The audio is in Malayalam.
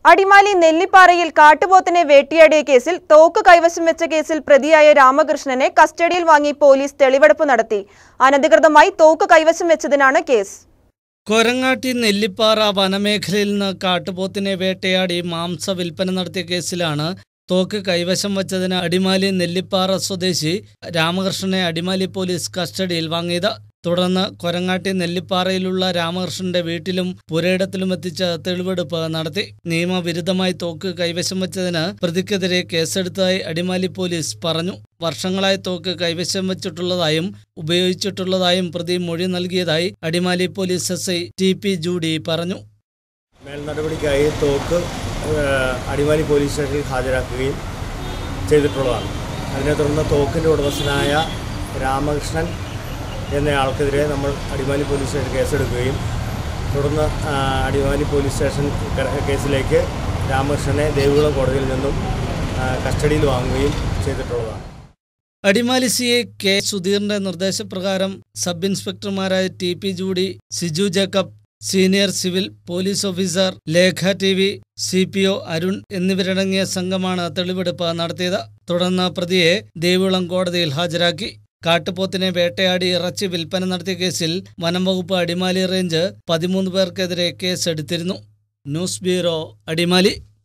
അടിമാലി നെല്ലിപ്പാറയിൽ കാട്ടുപോത്തിനെ വേട്ടയാടിയ കേസിൽ തോക്ക് കൈവശം വെച്ച കേസിൽ പ്രതിയായ രാമകൃഷ്ണനെ കസ്റ്റഡിയിൽ വാങ്ങി പോലീസ് തെളിവെടുപ്പ് നടത്തി അനധികൃതമായി തോക്ക് കൈവശം വെച്ചതിനാണ് കേസ് കൊരങ്ങാട്ടി നെല്ലിപ്പാറ വനമേഖലയിൽ നിന്ന് കാട്ടുപോത്തിനെ വേട്ടയാടി മാംസ വിൽപ്പന നടത്തിയ കേസിലാണ് തോക്ക് കൈവശം വച്ചതിന് അടിമാലി നെല്ലിപ്പാറ സ്വദേശി രാമകൃഷ്ണനെ അടിമാലി പോലീസ് കസ്റ്റഡിയിൽ വാങ്ങിയത് തുടർന്ന് കൊരങ്ങാട്ടി നെല്ലിപ്പാറയിലുള്ള രാമകൃഷ്ണന്റെ വീട്ടിലും പുരയിടത്തിലും എത്തിച്ച് തെളിവെടുപ്പ് നടത്തി നിയമവിരുദ്ധമായി തോക്ക് കൈവശം വച്ചതിന് പ്രതിക്കെതിരെ കേസെടുത്തതായി അടിമാലി പോലീസ് പറഞ്ഞു വർഷങ്ങളായി തോക്ക് കൈവശം വെച്ചിട്ടുള്ളതായും ഉപയോഗിച്ചിട്ടുള്ളതായും പ്രതി മൊഴി നൽകിയതായി Adimali police S I T P Judy പറഞ്ഞു മേൽനടപടിക്കായി തോക്ക് ഏഹ്, അടിമാലി പോലീസ് സ്റ്റേഷനിൽ ഹാജരാക്കുകയും ചെയ്തിട്ടുള്ളതാണ് അതിനെ തുടർന്ന് തോക്കിൻ്റെ ഉടമസ്ഥനായ രാമകൃഷ്ണൻ എന്നയാൾക്കെതിരെ നമ്മൾ അടിമാലി പോലീസ് സ്റ്റേഷൻ കേസെടുക്കുകയും തുടർന്ന് ആ, അടിമാലി പോലീസ് സ്റ്റേഷൻ ക- കേസിലേക്ക് രാമകൃഷ്ണനെ ദേവികുളം കോടതിയിൽ നിന്നും ആ, കസ്റ്റഡിയിൽ വാങ്ങുകയും ചെയ്തിട്ടുള്ളതാണ് അടിമാലി സി ഐ കെ സുധീറിന്റെ നിർദ്ദേശപ്രകാരം സബ് ഇൻസ്പെക്ടർമാരായ T P Judy Siju Jacob senior civil police officer Lekha T V C P O Arun എന്നിവരടങ്ങിയ സംഘമാണ് തെളിവെടുപ്പ് നടത്തിയത് തുടർന്ന് പ്രതിയെ ദേവികുളം കോടതിയിൽ ഹാജരാക്കി കാട്ടുപോത്തിനെ വേട്ടയാടി ഇറച്ചി വിൽപ്പന നടത്തിയ കേസിൽ വനം വകുപ്പ് അടിമാലി റേഞ്ച് പതിമൂന്ന് പേർക്കെതിരെ കേസെടുത്തിരുന്നു ന്യൂസ് ബ്യൂറോ അടിമാലി